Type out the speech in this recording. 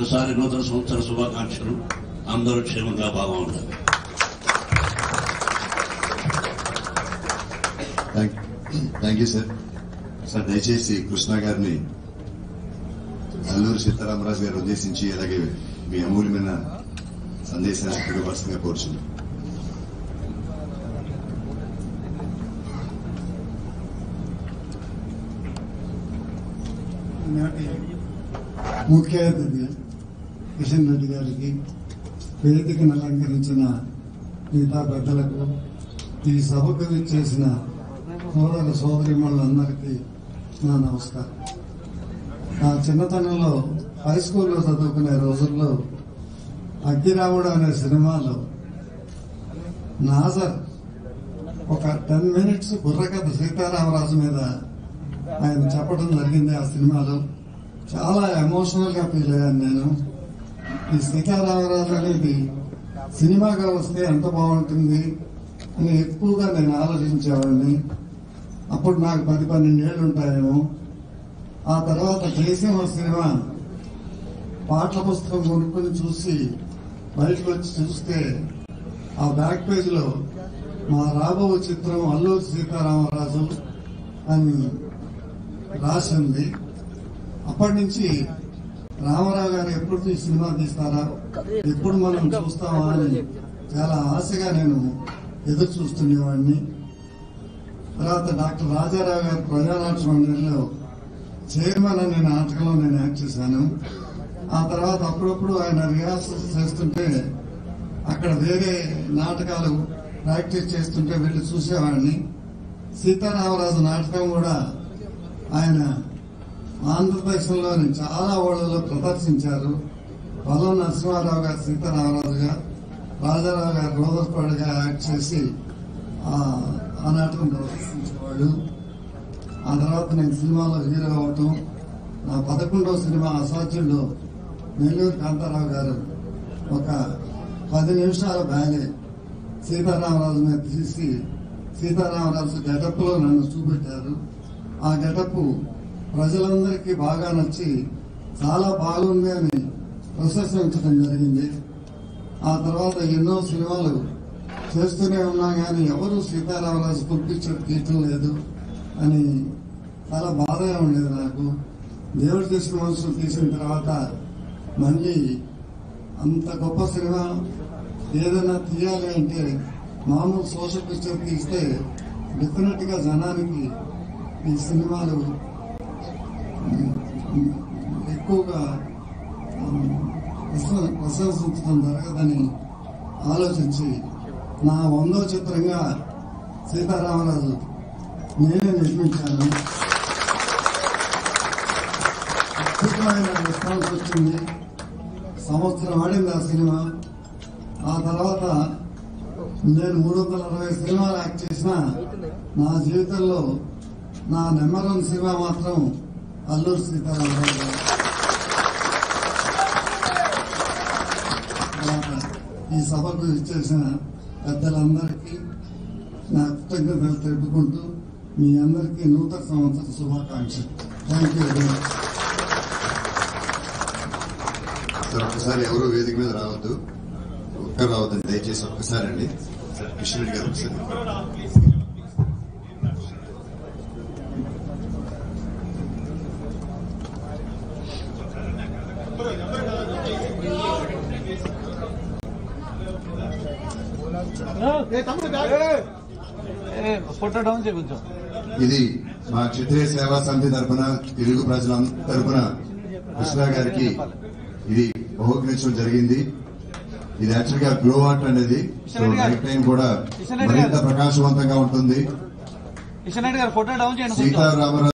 మరొకసారి నూతన సంవత్సర శుభాకాంక్షలు అందరూ క్షేమంగా బాగుండాలి థ్యాంక్ యూ సార్ సార్ దయచేసి కృష్ణ గారిని అల్లూరు సీతారామరాజు గారు ఉద్దేశించి అలాగే మీ అమూల్యమైన సందేశాన్ని ఇవ్వాల్సిందిగా కోరుచున్నాం నాటి ముఖ్య అతిథి కిషన్ రెడ్డి గారికి వేదికను అలంకరించిన మిగతా పెద్దలకు ఈ సభకు విచ్చేసిన సోదర సోదరిమణులందరికీ నా నమస్కారం నా చిన్నతనంలో హై స్కూల్లో చదువుకునే రోజుల్లో అగ్గిరాముడు అనే సినిమాలో నాజర్ ఒక టెన్ మినిట్స్ బుర్రకథ సీతారామరాజు మీద ఆయన చెప్పడం జరిగింది ఆ సినిమాలో చాలా ఎమోషనల్ గా ఫీల్ అయ్యాను నేను ఈ సీతారామరాజు అనేది సినిమాగా వస్తే ఎంత బాగుంటుంది అని ఎక్కువగా నేను ఆలోచించేవాడిని అప్పుడు నాకు పది పన్నెండు ఏళ్ళు ఉంటాయేమో ఆ తర్వాత జయసింహ సినిమా పాటల పుస్తకం కొనుక్కొని చూసి బయటకు వచ్చి చూస్తే ఆ బ్యాక్ పేజ్ లో మా రాబో చిత్రం అల్లూరి సీతారామరాజు అని రాసింది అప్పటి నుంచి రామారావు గారు ఎప్పుడు ఈ సినిమా తీస్తారా ఎప్పుడు మనం చూస్తామా అని చాలా ఆశగా నేను ఎదురు చూస్తుండేవాడిని తర్వాత డాక్టర్ రాజారావు గారు ప్రజానాట్య మండలిలో చైర్మన్ అనే నాటకంలో నేను యాక్ట్ చేశాను ఆ తర్వాత అప్పుడప్పుడు ఆయన రిహార్సల్స్ చేస్తుంటే అక్కడ వేరే నాటకాలు ప్రాక్టీస్ చేస్తుంటే వెళ్ళి చూసేవాడిని సీతారామరాజు నాటకం కూడా ఆయన ఆంధ్రప్రదేశ్లోని చాలా ఊళ్ళలో ప్రదర్శించారు వల్ల నరసింహారావు గారు సీతారామరాజుగా రాజారావు గారు రోదర్పాడుగా యాక్ట్ చేసి ఆ ఆ నాటకం ప్రదర్శించేవాళ్ళు ఆ తర్వాత నేను సినిమాలో హీరో అవటం నా పదకొండవ సినిమా అసాధ్యుల్లో నెల్లూరు కాంతారావు గారు ఒక పది నిమిషాల బ్యాలే సీతారామరాజు మీద తీసి సీతారామరాజు గెటప్ లో నన్ను చూపెట్టారు ఆ గెటప్ ప్రజలందరికీ బాగా నచ్చి చాలా బాగుంది అని ప్రశంసించడం జరిగింది ఆ తర్వాత ఎన్నో సినిమాలు చేస్తూనే ఉన్నా కానీ ఎవరు సీతారామరాజు పంపించడం తీయటం లేదు అని చాలా బాధగా ఉండేది నాకు దేవుడు చేసిన మనుషులు తీసిన తర్వాత మళ్ళీ అంత గొప్ప సినిమా ఏదైనా తీయాలి అంటే మామూలు సోషల్ పిక్చర్ తీస్తే డెఫినెట్ గా జనానికి ఈ సినిమాలు ఉమ్, ఎక్కువగా ఉమ్, ప్రశ- ప్రశంసించడం జరగదని ఆలోచించి నా వందో చిత్రంగా సీతారామరాజు నేనే నిర్మించాను అద్భుతమైన రెస్పాన్స్ వచ్చింది సంవత్సరం ఆడింది ఆ సినిమా ఆ తర్వాత నేను మూడు వందల అరవై సినిమాలు యాక్ట్ చేసిన నా జీవితంలో నా నెంబర్ వన్ సినిమా మాత్రం అల్లూరు సీతారామరావు గారు. తర్వాత ఈ సభకు ఇచ్చేసిన పెద్దలందరికీ నా కృతజ్ఞతలు తెలుపుకుంటూ మీ అందరికీ నూతన సంవత్సర శుభాకాంక్షలు thank you very much sir ఒక్కసారి ఎవరు వేదిక మీద రావద్దు ఒక్కరు రావద్దండి దయచేసి ఒక్కసారి అండి సార్ కిషన్ రెడ్డి గారు ఒకసారి ఫోటో డౌన్ చేయి కొంచెం ఇది మా క్షత్రియ సేవా సమితి తరపున తెలుగు ప్రజల తరపున కృష్ణ గారికి ఇది బహుకరించడం జరిగింది ఇది యాక్చువల్ గా గ్లో ఆర్ట్ అనేది సో నైట్ టైం కూడా మరింత ప్రకాశవంతంగా ఉంటుంది కిషన్ రెడ్డి గారు ఫోటో డౌన్ చేయండి కొంచెం సీతారామరాజు